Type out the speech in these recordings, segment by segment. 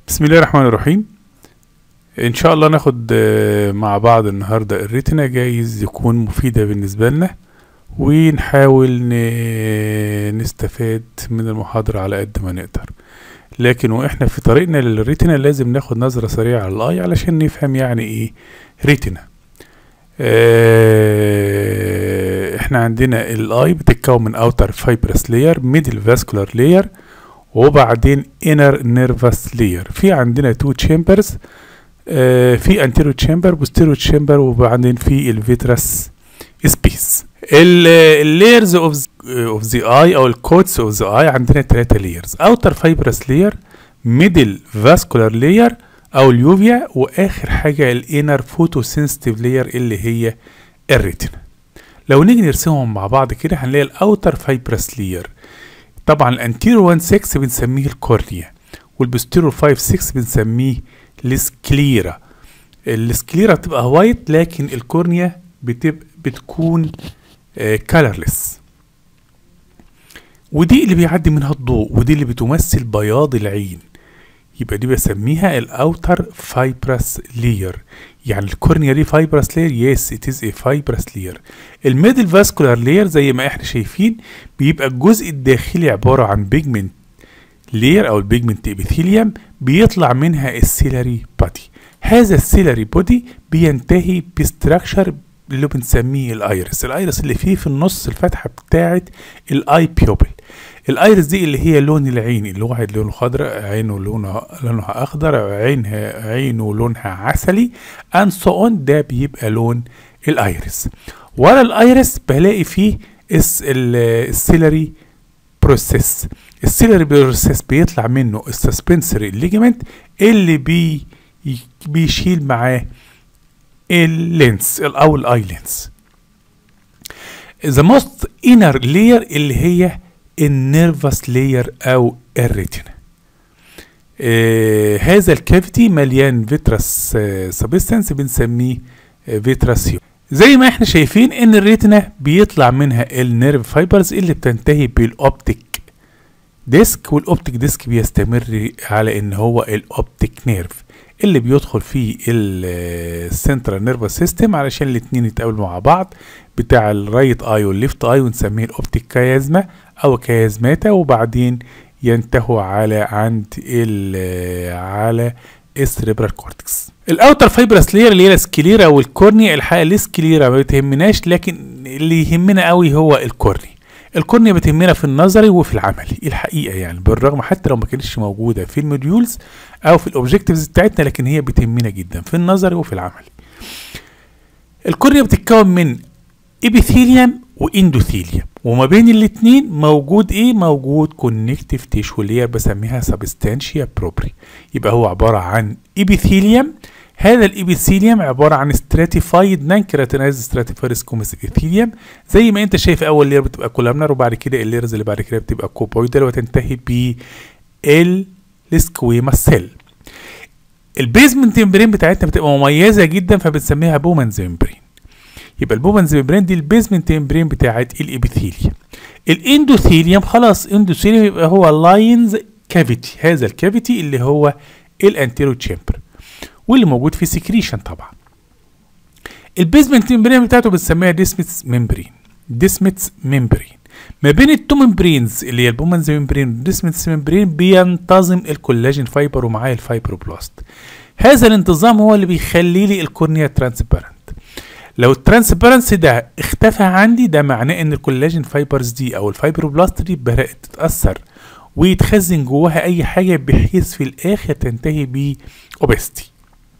بسم الله الرحمن الرحيم ان شاء الله ناخد آه، مع بعض النهارده الريتنا جايز يكون مفيدة بالنسبة لنا ونحاول ن- نستفاد من المحاضرة على قد ما نقدر لكن واحنا في طريقنا للريتنا لازم ناخد نظرة سريعة على الاي علشان نفهم يعني ايه ريتنا آه، احنا عندنا الاي بتتكون من اوتر فايبرس لاير ميدل فاسكولار لاير وبعدين انر نيرفس لاير في عندنا تو تشامبرز في انتيرو تشامبر بوستيرو تشامبر وبعدين في الفيترس سبيس اللايرز اوف اوف ذا اي او الكوتس اوف ذا اي عندنا ثلاثه لايرز اوتر فايبرس لاير ميدل فاسكولار لاير او اليوفيا واخر حاجه الانر فوتو سنسيتيف لاير اللي هي الريتنا لو نيجي نرسمهم مع بعض كده هنلاقي الاوتر فايبرس لاير طبعا الانتيرو 1 6 بنسميه الكورنيا والبوستيرو 5 6 بنسميه السكليرا السكليرا بتبقى وايت لكن الكورنيا بتبقى بتكون كالرلس ودي اللي بيعدي منها الضوء ودي اللي بتمثل بياض العين يبقى دي بسميها الاوتر فايبرس لير يعني الكورنيا دي فايبرس لير يس ات از اي فايبرس لير الميدل فاسكولار لير زي ما احنا شايفين بيبقى الجزء الداخلي عباره عن بيجمنت لير او البيجمنت ابيثيليوم بيطلع منها السيلاري بودي هذا السيلاري بودي بينتهي بستراكشر اللي بنسميه الايرس الايرس اللي فيه في النص الفتحه بتاعه الاي بيوبل الايرس دي اللي هي لون العين اللي واحد لونه خضراء عينه لونها لونها اخضر عينها عينه لونها عسلي and so on ده بيبقى لون الايرس ورا الايرس بلاقي فيه الس- ال- السيلري بروسيس السيلري بروسيس بيطلع منه السسبنسري ليجمنت اللي بي بيشيل معاه اللينس او الاي لينس ذا موست انر لاير اللي هي النيرفس لاير او الريتنا آه هذا الكافيتي مليان فيترس آه سبستانس بنسميه آه فيتراسيو زي ما احنا شايفين ان الريتنا بيطلع منها النيرف فايبرز اللي بتنتهي بالاوبتيك ديسك والاوبتيك ديسك بيستمر على ان هو الاوبتيك نيرف اللي بيدخل فيه السنترال نيرفس سيستم علشان الاتنين يتقابلوا مع بعض بتاع الرايت اي والليفت اي ونسميه الاوبتيك كيازما او كيازماتا وبعدين ينتهوا على عند ال على السريبرال كورتكس الاوتر فايبرس لير اللي هي السكليرا والكورنيا الحقيقه السكليرا ما بتهمناش لكن اللي يهمنا قوي هو الكورنيا الكورنيا بتهمنا في النظري وفي العملي الحقيقه يعني بالرغم حتى لو ما كانتش موجوده في الموديولز او في الاوبجكتيفز بتاعتنا لكن هي بتهمنا جدا في النظري وفي العملي الكورنيا بتتكون من ابيثيليوم واندوثيليوم وما بين الاتنين موجود ايه موجود كونكتيف تيشو اللي هي بسميها سبستانشيا بروبري يبقى هو عباره عن ابيثيليوم هذا الابيثيليوم عباره عن ستراتيفايد نان كيراتينايز ستراتيفايد سكومس ابيثيليوم زي ما انت شايف اول لير بتبقى كولامنر وبعد كده الليرز اللي بعد كده بتبقى كوبويدال وتنتهي ب السكويما سيل البيزمنت ممبرين بتاعتنا بتبقى مميزه جدا فبنسميها بومنز ممبرين يبقى البومنز ممبرين دي البيزمنت ممبرين بتاعت الابيثيليوم الاندوثيليوم خلاص اندوثيليوم يبقى هو لاينز كافيتي هذا الكافيتي اللي هو الانتيرو تشامبر واللي موجود فيه سكريشن طبعا البيزمنت ممبرين بتاعته بنسميها ديسمتس ممبرين ديسمتس ممبرين ما بين التو ممبرينز اللي هي البومنز ممبرين والديسمتس ممبرين بينتظم الكولاجين فايبر ومعاه الفايبروبلاست هذا الانتظام هو اللي بيخلي لي الكورنيا ترانسبيرنت لو الترانسبيرنسي ده اختفى عندي ده معناه ان الكولاجين فايبرز دي او الفايبروبلاست دي بدات تتاثر ويتخزن جواها اي حاجه بحيث في الاخر تنتهي باوبستي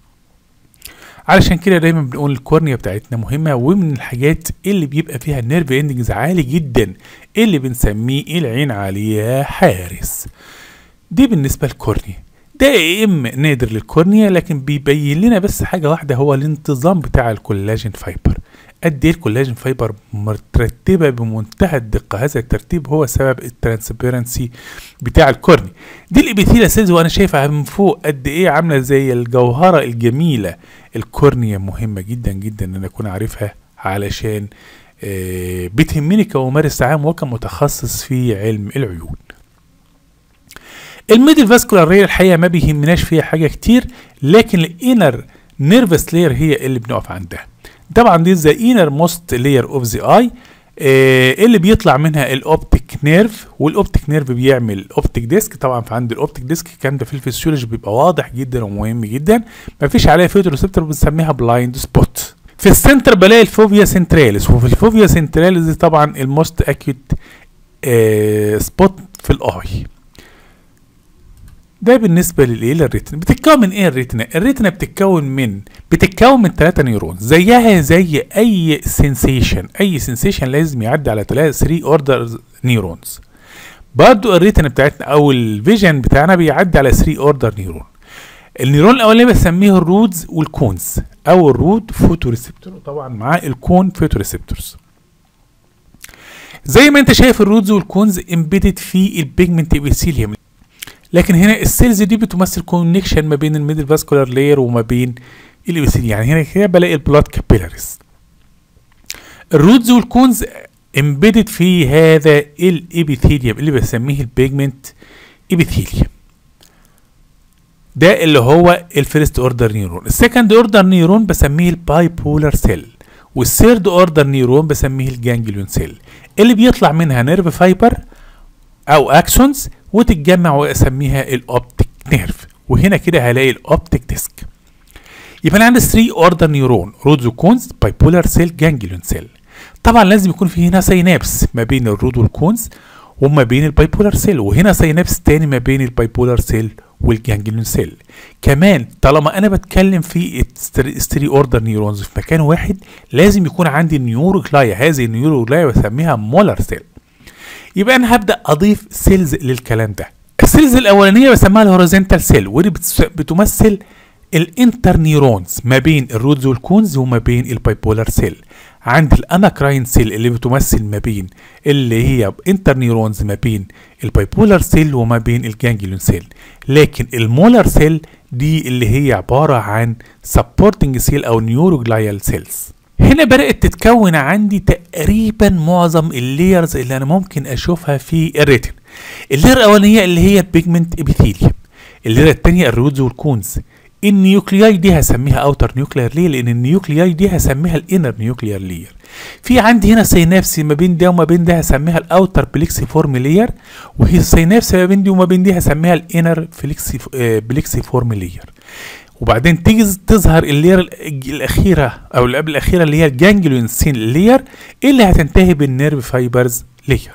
علشان كده دايما بنقول الكورنيا بتاعتنا مهمه ومن الحاجات اللي بيبقى فيها النيرف اندنجز عالي جدا اللي بنسميه العين عليها حارس دي بالنسبه للكورنيا ده ام نادر للكورنيا لكن بيبين لنا بس حاجه واحده هو الانتظام بتاع الكولاجين فايبر قد ايه الكولاجين فايبر مترتبه بمنتهى الدقه هذا الترتيب هو سبب الترانسبيرنسي بتاع الكورنيا دي الابيثيلا سيلز وانا شايفها من فوق قد ايه عامله زي الجوهره الجميله الكورنيا مهمه جدا جدا ان انا اكون عارفها علشان آه بتهمني كممارس عام وكمتخصص في علم العيون الميدل فاسكولار لاير الحقيقه ما بيهمناش فيها حاجه كتير لكن الانر نيرفس لاير هي اللي بنقف عندها طبعا دي ذا انر موست لاير اوف ذا اي اللي بيطلع منها الاوبتيك نيرف والاوبتيك نيرف بيعمل اوبتيك ديسك طبعا في عند الاوبتيك ديسك الكلام ده في الفسيولوجي بيبقى واضح جدا ومهم جدا مفيش عليها فوتوريسبتور بنسميها بلايند سبوت في السنتر بلاقي الفوفيا سنتراليس وفي الفوفيا سنتراليس دي طبعا الموست اكيوت سبوت في الاي ده بالنسبه للايه للريتنا بتتكون من ايه الريتنا الريتنا بتتكون من بتتكون من ثلاثة نيورون زيها زي اي سensation اي سensation لازم يعدي على 3 اوردر نيورونز برضو الريتنا بتاعتنا او الفيجن بتاعنا بيعدي على 3 اوردر نيورون النيورون الاولاني بسميه الرودز والكونز او الرود فوتوريسبتور طبعا معاه الكون فوتوريسبتورز زي ما انت شايف الرودز والكونز امبيدد في البيجمنت ابيثيليوم لكن هنا السيلز دي بتمثل كونكشن ما بين الميدل فاسكولار لاير وما بين الابيثيليوم يعني هنا كده بلاقي البلاد كابيلاريز الرودز والكونز امبيدد في هذا الابيثيليوم اللي بسميه البيجمنت ابيثيليوم ده اللي هو الفيرست اوردر نيورون السكند اوردر نيورون بسميه الباي بولار سيل والثيرد اوردر نيورون بسميه الجانجليون سيل اللي بيطلع منها نيرف فايبر او اكسونز وتتجمع واسميها الاوبتيك نيرف وهنا كده هلاقي الاوبتيك ديسك يبقى انا عندي 3 اوردر نيورون رودز وكونز باي بولار سيل جانجليون سيل طبعا لازم يكون في هنا سينابس ما بين الرود والكونز وما بين البايبولار سيل وهنا سينابس تاني ما بين البايبولار سيل والجانجليون سيل كمان طالما انا بتكلم في ستري اوردر نيورونز في مكان واحد لازم يكون عندي نيوروجلايا هذه النيوروجلايا بسميها مولار سيل يبقى انا هبدا اضيف سيلز للكلام ده السيلز الاولانيه بسميها الهوريزونتال سيل ودي بتمثل الانتر نيورونز ما بين الرودز والكونز وما بين البايبولار سيل عند الاناكراين سيل اللي بتمثل ما بين اللي هي انتر نيورونز ما بين البايبولار سيل وما بين الجانجليون سيل لكن المولار سيل دي اللي هي عباره عن سبورتنج سيل او نيوروجلايال سيلز هنا بدات تتكون عندي تقريبا معظم الليرز اللي انا ممكن اشوفها في الريتن اللير الاولانيه اللي هي البيجمنت ابيثيليوم اللير الثانيه الرودز والكونز النيوكلياي دي هسميها اوتر نيوكلير ليه لان النيوكلياي دي هسميها الانر نيوكلير لير في عندي هنا سينابس ما بين ده وما بين ده هسميها الاوتر بليكسي فورم لير وهي السينابس ما بين دي وما بين دي هسميها الانر فليكسي بليكسي فورم لير وبعدين تيجي تظهر اللير الاخيره او اللي قبل الاخيره اللي هي الجانجليون سين لير اللي هتنتهي بالنيرف فايبرز لير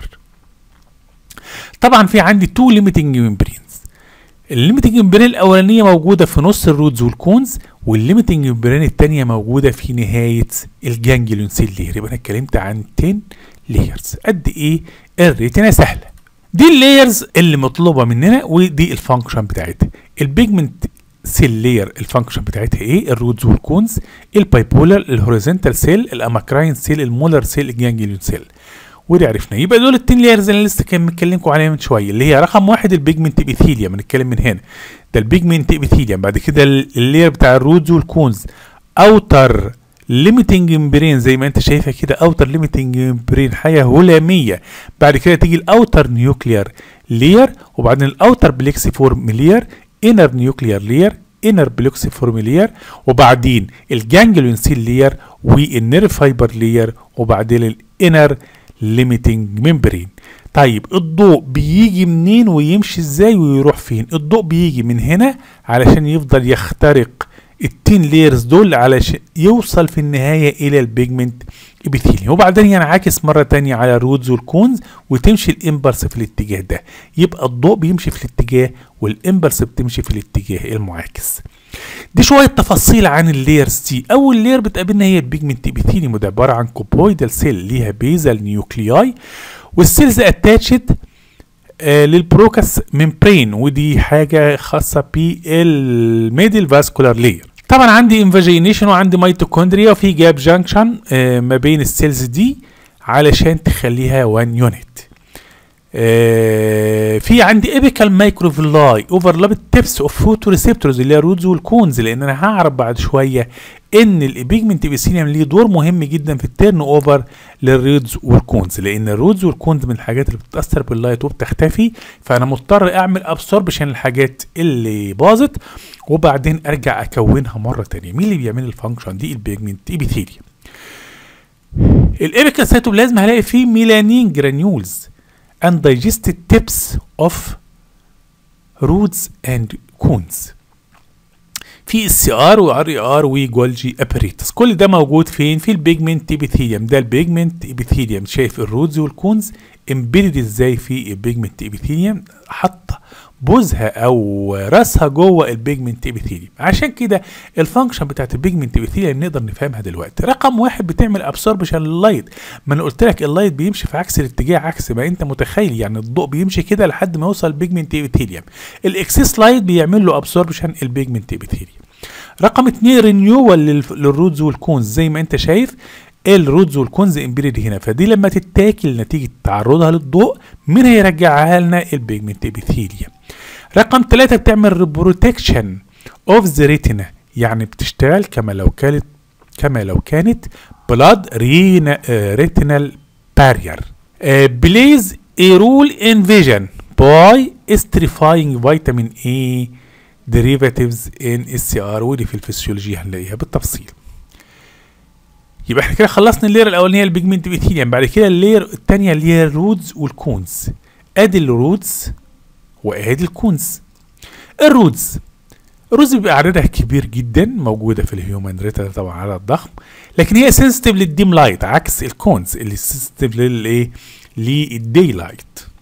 طبعا في عندي تو ليميتنج ممبرينز الليميتنج ممبرين الاولانيه موجوده في نص الرودز والكونز والليميتنج ممبرين الثانيه موجوده في نهايه الجانجليون سيل لير يبقى انا اتكلمت عن 10 لايرز قد ايه الريتنا سهله دي اللايرز اللي مطلوبه مننا ودي الفانكشن بتاعتها البيجمنت سيل لاير الفانكشن بتاعتها ايه الرودز والكونز البايبولار الهوريزونتال سيل الاماكراين سيل المولر سيل الجانجليون سيل ودي عرفنا يبقى دول التين لايرز اللي لسه كان متكلمكم عليها من شويه اللي هي رقم واحد البيجمنت ابيثيليوم بنتكلم من هنا ده البيجمنت ابيثيليوم بعد كده اللاير بتاع الرودز والكونز اوتر ليميتنج ممبرين زي ما انت شايفها كده اوتر ليميتنج ممبرين حاجه هلاميه بعد كده تيجي الاوتر نيوكلير لير وبعدين الاوتر بليكسي فورم لير انر نيوكلير لير انر بلوكسي فورم لير وبعدين الجانجليون سيل لير والنيرف فايبر لير وبعدين الانر ليميتنج ممبرين طيب الضوء بيجي منين ويمشي ازاي ويروح فين الضوء بيجي من هنا علشان يفضل يخترق التين ليرز دول علشان يوصل في النهاية إلى البيجمنت ابيثيليوم وبعدين ينعكس مرة تانية على الرودز والكونز وتمشي الإمبرس في الاتجاه ده يبقى الضوء بيمشي في الاتجاه والإمبرس بتمشي في الاتجاه المعاكس دي شوية تفاصيل عن اللايرز دي أول لاير بتقابلنا هي البيجمنت ابيثيليوم وده عبارة عن كوبويدال سيل ليها بيزال نيوكلياي والسيلز اتاتشد آه للبروكاس ممبرين ودي حاجة خاصة بالميدل فاسكولار لاير طبعا عندي انفاجينيشن وعندي ميتوكوندريا وفي جاب جانكشن آه ما بين السيلز دي علشان تخليها وان يونت آه في عندي ايبيكال مايكروفيلاي اوفرلاب التبس اوف فوتو ريسبتورز اللي هي الرودز والكونز لان انا هعرف بعد شويه ان البيجمنت ابيثيليوم ليه دور مهم جدا في التيرن اوفر للرودز والكونز لان الرودز والكونز من الحاجات اللي بتتاثر باللايت وبتختفي فانا مضطر اعمل ابسوربشن الحاجات اللي باظت وبعدين ارجع اكونها مره تانية مين اللي بيعمل الفانكشن دي البيجمنت ابيثيليوم الابيكال سيتوبلازم هلاقي فيه ميلانين جرانيولز and digested tips of roots and cones في السي ار وار اي ار وجولجي ابريتس كل ده موجود فين في البيجمنت ابيثيليوم ده البيجمنت ابيثيليوم شايف الرودز والكونز امبيدد ازاي في البيجمنت ابيثيليوم حاطه بوزها او راسها جوه البيجمنت ابيثيليوم عشان كده الفانكشن بتاعت البيجمنت ابيثيليوم نقدر نفهمها دلوقتي رقم واحد بتعمل ابسوربشن لللايت ما انا قلت لك اللايت بيمشي في عكس الاتجاه عكس ما انت متخيل يعني الضوء بيمشي كده لحد ما يوصل البيجمنت ابيثيليوم الاكسس لايت بيعمل له ابسوربشن البيجمنت ابيثيليوم رقم اتنين رينيوال للرودز والكونز زي ما انت شايف الرودز والكونز امبيريد هنا فدي لما تتاكل نتيجه تعرضها للضوء مين هيرجعها لنا البيجمنت ابيثيليوم رقم ثلاثة بتعمل بروتكشن اوف ذا ريتنا يعني بتشتغل كما لو كانت كما لو كانت بلاد ريتينال بارير بليز a role in vision by estrifying vitamin A derivatives in SCR ودي في الفسيولوجي هنلاقيها بالتفصيل يبقى احنا كده خلصنا اللير الاولانيه البيجمنت ابيثيليوم بعد كده اللير الثانيه اللي هي الرودز والكونز ادي الرودز وادي الكونز الرودز الرودز بيبقى عددها كبير جدا موجوده في الهيومن ريتا طبعا عدد ضخم لكن هي سنسيتيف للديم لايت عكس الكونز اللي سنسيتيف للايه للدي لايت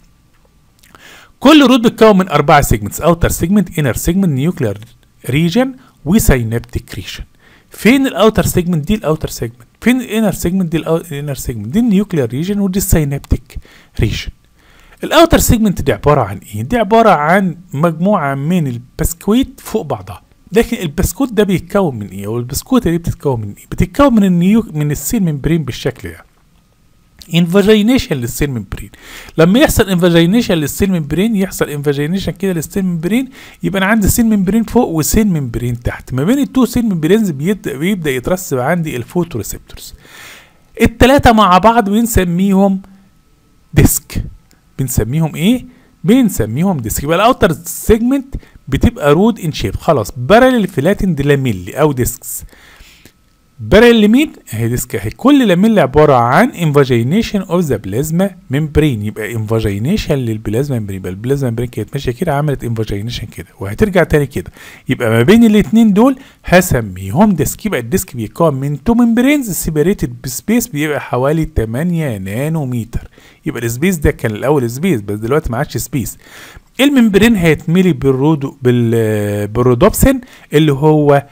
كل رود بتكون من اربعه سيجمنتس اوتر سيجمنت انر سيجمنت نيوكلير ريجن وساينابتيك ريجن فين الاوتر سيجمنت دي الاوتر سيجمنت فين الانر سيجمنت دي الانر سيجمنت دي النيوكلير ريجن ودي الساينابتيك ريجن الاوتر سيجمنت دي عباره عن ايه دي عباره عن مجموعه من البسكويت فوق بعضها لكن البسكوت ده بيتكون من ايه والبسكوته دي بتتكون من ايه بتتكون من النيو من السيل ممبرين بالشكل ده انفاجينيشن للسيل ممبرين لما يحصل انفاجينيشن للسيل ممبرين يحصل انفاجينيشن كده للسيل ممبرين يبقى انا عندي سيل ممبرين فوق وسيل ممبرين تحت ما بين التو سيل ممبرينز بيبدا, بيبدأ يترسب عندي الفوتو ريسبتورز التلاتة مع بعض بنسميهم ديسك بنسميهم ايه بنسميهم ديسك يبقى الاوتر سيجمنت بتبقى رود ان شيب خلاص بارل فلاتند لاميلي او ديسكس بارل لمين اهي ديسك اهي كل لاميلي عباره عن انفاجينيشن اوف ذا بلازما ممبرين يبقى انفاجينيشن للبلازما ممبرين يبقى البلازما ممبرين كانت ماشيه كده عملت انفاجينيشن كده وهترجع تاني كده يبقى ما بين الاثنين دول هسميهم ديسك يبقى الديسك بيتكون من تو ممبرينز سيبريتد بسبيس بيبقى حوالي 8 نانومتر يبقى السبيس ده كان الاول سبيس بس دلوقتي ما عادش سبيس الممبرين هيتملي بالرودو بال بالرودوبسين اللي هو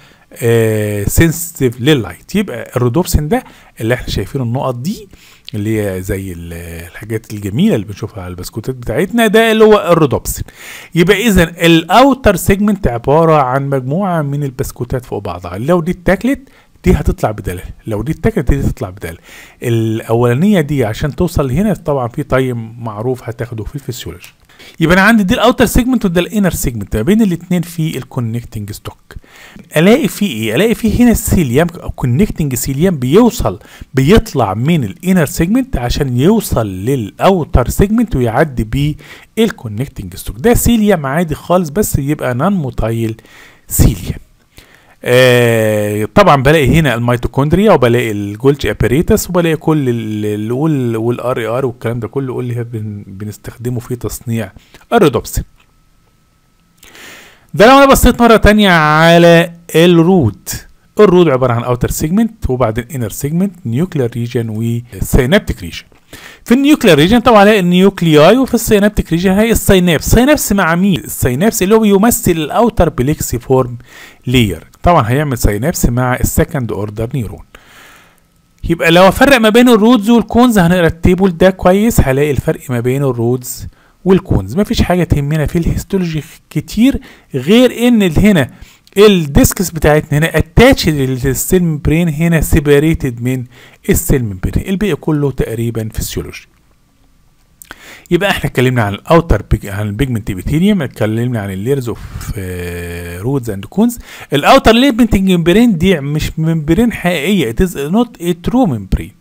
سنسيتيف لللايت يبقى الرودوبسين ده اللي احنا شايفين النقط دي اللي هي زي الحاجات الجميله اللي بنشوفها على البسكوتات بتاعتنا ده اللي هو الرودوبسين يبقى اذا الاوتر سيجمنت عباره عن مجموعه من البسكوتات فوق بعضها لو دي اتاكلت دي هتطلع بدالة لو دي اتاكلت دي هتطلع بدالة الاولانيه دي عشان توصل هنا طبعا في تايم معروف هتاخده في الفسيولوجي يبقى انا عندي دي الاوتر سيجمنت وده الانر سيجمنت ما بين الاثنين في الكونكتنج ستوك الاقي في ايه الاقي في هنا السيليام او كونكتنج سيليام بيوصل بيطلع من الانر سيجمنت عشان يوصل للاوتر سيجمنت ويعدي بيه الكونكتنج ستوك ده سيليام عادي خالص بس يبقى نون موتايل سيليام آه طبعا بلاقي هنا الميتوكوندريا وبلاقي الجولجي اباريتس وبلاقي كل اللي والار اي ار والكلام ده كله اللي بن بنستخدمه في تصنيع الريدوبسين ده لو انا بصيت مره تانية على الروت الروت عباره عن اوتر سيجمنت وبعدين انر سيجمنت نيوكلير ريجن وسينابتيك ريجن في النيوكلير ريجن طبعا هلاقي النيوكلياي وفي السينابتيك ريجن هي السينابس سينابس مع مين السينابس اللي هو بيمثل الاوتر بليكسي فورم لير طبعا هيعمل سينابس مع السكند اوردر نيرون يبقى لو افرق ما بين الرودز والكونز هنقرا التيبل ده كويس هلاقي الفرق ما بين الرودز والكونز مفيش حاجه تهمنا في الهيستولوجي كتير غير ان هنا الديسكس بتاعتنا هنا اتاتش للسيل ممبرين هنا سيبريتد من السيل ممبرين الباقي كله تقريبا فيسيولوجي يبقى احنا اتكلمنا عن الاوتر بيج عن البيجمنت ابيثيليوم اتكلمنا عن الليرز اوف رودز اند كونز الاوتر ليبنتنج ممبرين دي مش ممبرين حقيقيه ات از نوت ا ترو ممبرين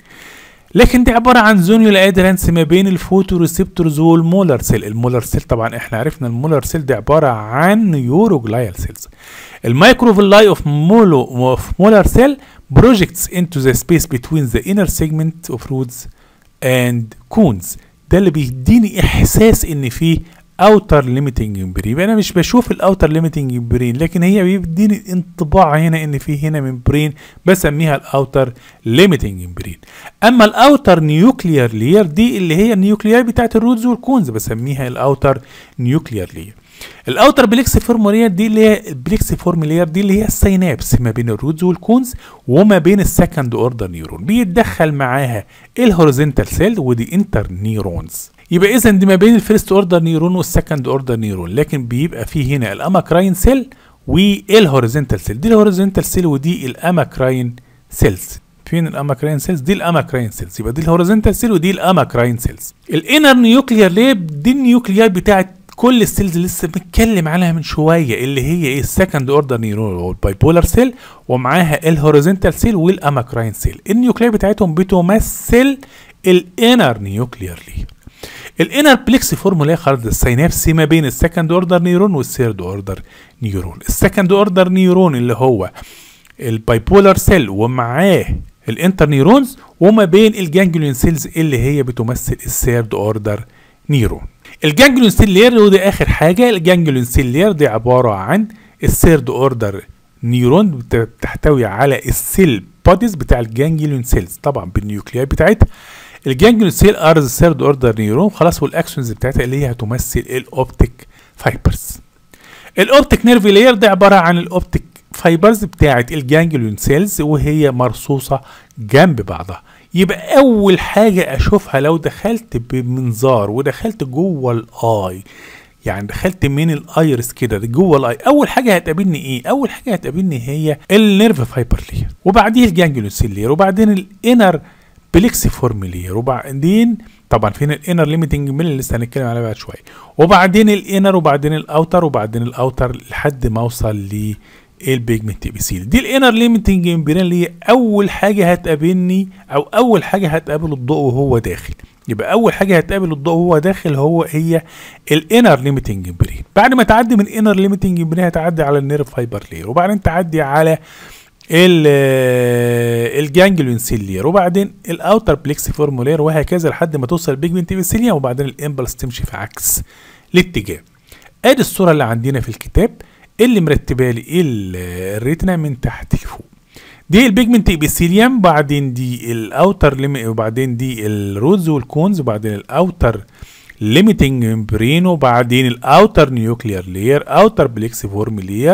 لكن دي عباره عن زونيول ادرانس ما بين الفوتو ريسبتورز والمولر سيل المولر سيل طبعا احنا عرفنا المولر سيل دي عباره عن يوروجلايال سيلز المايكروفيلاي اوف مولو اوف مولر سيل projects into the space between the inner segment of roots and cones ده اللي بيديني احساس ان في اوتر ليميتنج ممبرين انا مش بشوف الاوتر ليميتنج ممبرين لكن هي بيديني انطباع هنا ان في هنا ممبرين بسميها الاوتر ليميتنج ممبرين اما الاوتر نيوكليير لير دي اللي هي النيوكليير بتاعت الروتز والكونز بسميها الاوتر نيوكليير لير الاوتر بليكس فورمولير دي اللي هي البليكس فورمولير دي اللي هي السينابس ما بين الروتز والكونز وما بين السكند اوردر نيورون بيتدخل معاها الهوريزونتال سيل ودي انتر نيورونز يبقى اذا دي ما بين الفيرست اوردر نيورون والسكند اوردر نيورون لكن بيبقى في هنا الاماكراين سيل والهوريزونتال سيل دي الهوريزونتال سيل ودي الاماكراين سيلز فين الاماكراين سيلز دي الاماكراين سيلز يبقى دي الهوريزونتال سيل ودي الاماكراين سيلز الانر نيوكليير ليب دي النيوكليير بتاعت كل السيلز اللي لسه بنتكلم عليها من شويه اللي هي ايه السكند اوردر نيورون والبايبولار سيل ومعاها الهوريزونتال سيل والاماكراين سيل النيوكليير بتاعتهم بتمثل الانر نيوكليير لير الانر بليكس فورمولا خرج السينابس ما بين السكند اوردر نيورون والثيرد اوردر نيورون السكند اوردر نيورون اللي هو البايبولار سيل ومعاه الانتر نيورونز وما بين الجانجليون سيلز اللي هي بتمثل الثيرد اوردر نيورون الجانجليون سيل لير ودي اخر حاجه الجانجليون سيل لير دي عباره عن الثيرد اوردر نيورون بتحتوي على السيل بوديز بتاع الجانجليون سيلز طبعا بالنيوكليات بتاعتها الجانجليون سيل ارز ثيرد اوردر نيورون خلاص والاكسونز بتاعتها اللي هي هتمثل الاوبتيك فايبرز الاوبتيك نيرف لاير ده عباره عن الاوبتيك فايبرز بتاعه الجانجليون سيلز وهي مرصوصه جنب بعضها يبقى اول حاجه اشوفها لو دخلت بمنظار ودخلت جوه الاي يعني دخلت من الايرس كده جوه الاي اول حاجه هتقابلني ايه اول حاجه هتقابلني هي النيرف فايبر لير وبعدين الجانجليون سيل لير وبعدين الانر بليكسي فورم لير وبعدين طبعا فين الانر ليميتنج ميل اللي لسه هنتكلم عليها بعد شويه وبعدين الانر وبعدين الاوتر وبعدين الاوتر لحد ما اوصل ل البيجمنت ابيسيل دي الانر ليميتنج ممبرين اللي هي اول حاجه هتقابلني او اول حاجه هتقابل الضوء وهو داخل يبقى اول حاجه هتقابل الضوء وهو داخل هو هي الانر ليميتنج ممبرين بعد ما تعدي من الانر ليميتنج ممبرين هتعدي على النيرف فايبر لير وبعدين تعدي على الجانجليون سيل لير وبعدين الاوتر بليكس فورمولير وهكذا لحد ما توصل البيجمنت ابيسيليا وبعدين الامبلس تمشي في عكس الاتجاه ادي الصوره اللي عندنا في الكتاب اللي مرتبه لي الريتنا من تحت لفوق دي البيجمنت ابيثيليوم بعدين دي الاوتر ليمي وبعدين دي الرودز والكونز وبعدين الاوتر ليميتنج ممبرين وبعدين الاوتر نيوكليير لير اوتر بليكسيفورم لير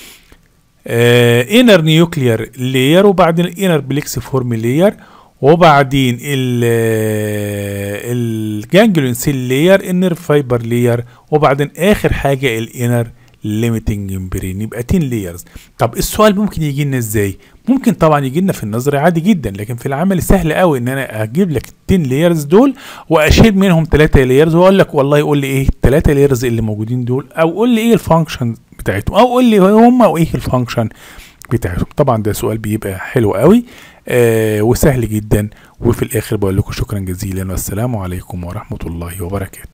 انر نيوكليير لير وبعدين الانر بليكسيفورم لير وبعدين الجانجليون سيل لير النيرف فايبر لير وبعدين اخر حاجه الانر ليميتنج ممبرين يبقى 10 لايرز طب السؤال ممكن يجي لنا ازاي ممكن طبعا يجي لنا في النظري عادي جدا لكن في العمل سهل قوي ان انا اجيب لك 10 لايرز دول واشيل منهم 3 لايرز واقول لك والله قول لي ايه الثلاثه لايرز اللي موجودين دول او قول لي ايه الفانكشن بتاعتهم او قول لي هم وايه الفانكشن بتاعتهم طبعا ده سؤال بيبقى حلو قوي آه وسهل جدا وفي الاخر بقول لكم شكرا جزيلا والسلام عليكم ورحمه الله وبركاته